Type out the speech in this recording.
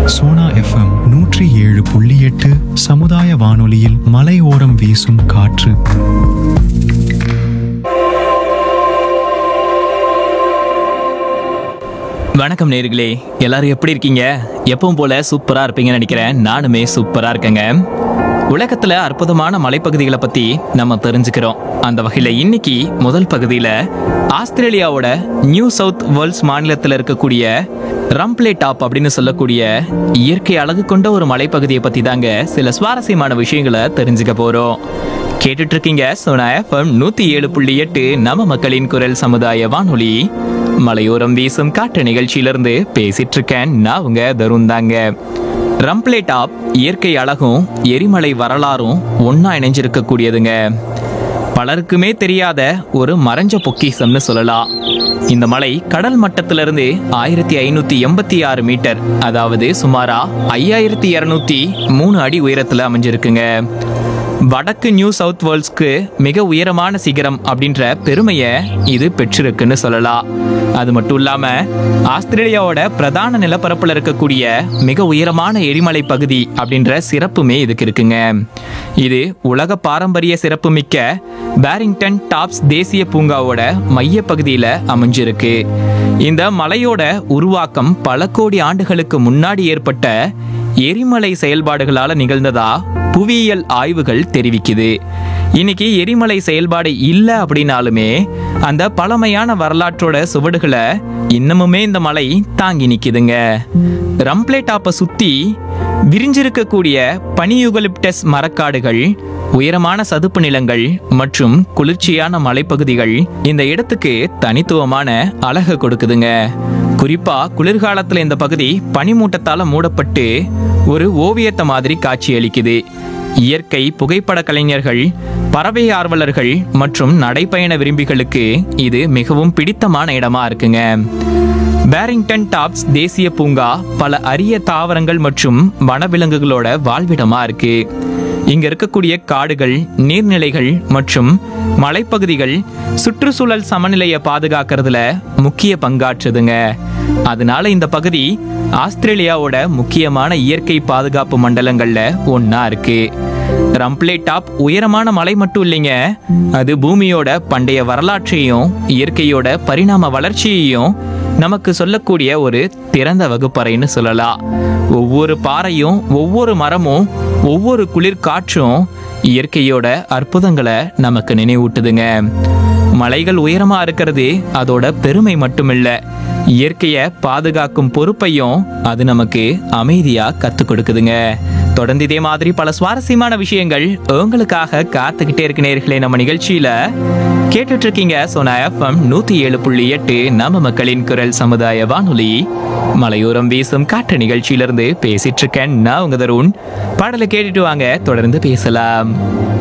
Sona FM நூற்றி ஏழு புள்ளி எட்டு சமுதாய வானொலியில் மலையோரம் வீசும் காற்று வணக்கம் நேர்களே எல்லாரும் எப்படி இருக்கீங்க எப்பவும் போல சூப்பரா இருப்பீங்கன்னு நினைக்கிறேன் நானுமே சூப்பரா இருக்கேங்க உலகத்துல அற்புதமான மலைப்பகுதிகளை பத்தி நம்ம தெரிஞ்சுக்கிறோம் அந்த வகையில இன்னைக்கு முதல் பகுதியில ஆஸ்திரேலியாவோட நியூ சவுத் வேல்ஸ் மாநிலத்தில் இருக்கக்கூடிய ரம்ப்ளே டாப் அப்படின்னு சொல்லக்கூடிய இயற்கை அழகு கொண்ட ஒரு மலைப்பகுதியை பத்தி தாங்க சில சுவாரஸ்யமான விஷயங்களை தெரிஞ்சுக்க போறோம் கேட்டுட்டு இருக்கீங்க சோனா எஃப்எம் நூத்தி ஏழு புள்ளி எட்டு நம்ம மக்களின் குரல் சமுதாய வானொலி மலையோரம் வீசும் காற்று நிகழ்ச்சியிலிருந்து பேசிட்டு இருக்கேன் நான் உங்க தருண் தாங்க ரம்ப்ளே டாப் இயற்கை அழகும் எரிமலை வரலாறும் ஒன்னா இணைஞ்சிருக்கக்கூடியதுங்க பலருக்குமே தெரியாத ஒரு மறைஞ்ச பொக்கிஷம்னு சொல்லலாம் இந்த மலை கடல் மட்டத்திலிருந்து ஆயிரத்தி ஐநூத்தி எண்பத்தி ஆறு மீட்டர் அதாவது சுமாரா ஐயாயிரத்தி இருநூத்தி மூணு அடி உயரத்துல அமைஞ்சிருக்குங்க வடக்கு நியூ சவுத் வேல்ஸ்க்கு மிக உயரமான சிகரம் அப்படின்ற பெருமையை இது பெற்றிருக்குன்னு சொல்லலாம் அது மட்டும் இல்லாம ஆஸ்திரேலியாவோட பிரதான நிலப்பரப்புல இருக்கக்கூடிய மிக உயரமான எரிமலை பகுதி அப்படின்ற சிறப்புமே இதுக்கு இருக்குங்க இது உலக பாரம்பரிய சிறப்புமிக்க பேரிங்டன் டாப்ஸ் தேசிய பூங்காவோட மைய பகுதியில அமைஞ்சிருக்கு இந்த மலையோட உருவாக்கம் பல கோடி ஆண்டுகளுக்கு முன்னாடி ஏற்பட்ட எரிமலை செயல்பாடுகளால நிகழ்ந்ததா புவியியல் ஆய்வுகள் தெரிவிக்குது இன்னைக்கு எரிமலை செயல்பாடு இல்லை அப்படின்னாலுமே அந்த பழமையான வரலாற்றோட சுவடுகளை இன்னமுமே இந்த மலை தாங்கி நிக்குதுங்க ரம்ப்ளே டாப்பை சுத்தி விரிஞ்சிருக்கக்கூடிய பனியுகலிப்டஸ் மரக்காடுகள் உயரமான சதுப்பு நிலங்கள் மற்றும் குளிர்ச்சியான மலைப்பகுதிகள் இந்த இடத்துக்கு தனித்துவமான அழகு கொடுக்குதுங்க குறிப்பா குளிர்காலத்துல இந்த பகுதி பனிமூட்டத்தால மூடப்பட்டு ஒரு ஓவியத்தை மாதிரி காட்சியளிக்குது இயற்கை புகைப்பட கலைஞர்கள் பறவை ஆர்வலர்கள் மற்றும் நடைப்பயண விரும்பிகளுக்கு இது மிகவும் பிடித்தமான இடமா இருக்குங்க பேரிங்டன் டாப்ஸ் தேசிய பூங்கா பல அரிய தாவரங்கள் மற்றும் வனவிலங்குகளோட வாழ்விடமா இருக்கு இங்க இருக்கக்கூடிய காடுகள் நீர்நிலைகள் மற்றும் மலைப்பகுதிகள் சுற்றுச்சூழல் சமநிலையை பாதுகாக்கிறதுல முக்கிய பங்காற்றுதுங்க அதனால இந்த பகுதி ஆஸ்திரேலியாவோட முக்கியமான இயற்கை பாதுகாப்பு மண்டலங்கள்ல ஒண்ணா இருக்கு ரம்ப்ளே டாப் உயரமான மலை மட்டும் இல்லைங்க அது பூமியோட பண்டைய வரலாற்றையும் இயற்கையோட பரிணாம வளர்ச்சியையும் நமக்கு சொல்லக்கூடிய ஒரு திறந்த வகுப்பறைன்னு சொல்லலாம் ஒவ்வொரு பாறையும் ஒவ்வொரு மரமும் ஒவ்வொரு குளிர் காற்றும் இயற்கையோட அற்புதங்களை நமக்கு நினைவூட்டுதுங்க மலைகள் உயரமா இருக்கிறது அதோட பெருமை மட்டுமில்ல இயற்கையை பாதுகாக்கும் பொறுப்பையும் அது நமக்கு அமைதியா கத்து கொடுக்குதுங்க தொடர்ந்து இதே மாதிரி பல சுவாரஸ்யமான விஷயங்கள் உங்களுக்காக காத்துக்கிட்டே இருக்கு நேர்களே நம்ம நிகழ்ச்சியில கேட்டுட்டு இருக்கீங்க சோனா எஃப்எம் நூத்தி ஏழு புள்ளி எட்டு நம்ம மக்களின் குரல் சமுதாய வானொலி மலையோரம் வீசும் காற்று நிகழ்ச்சியிலிருந்து பேசிட்டு இருக்கேன் நான் உங்க தருண் பாடலை கேட்டுட்டு வாங்க தொடர்ந்து பேசலாம்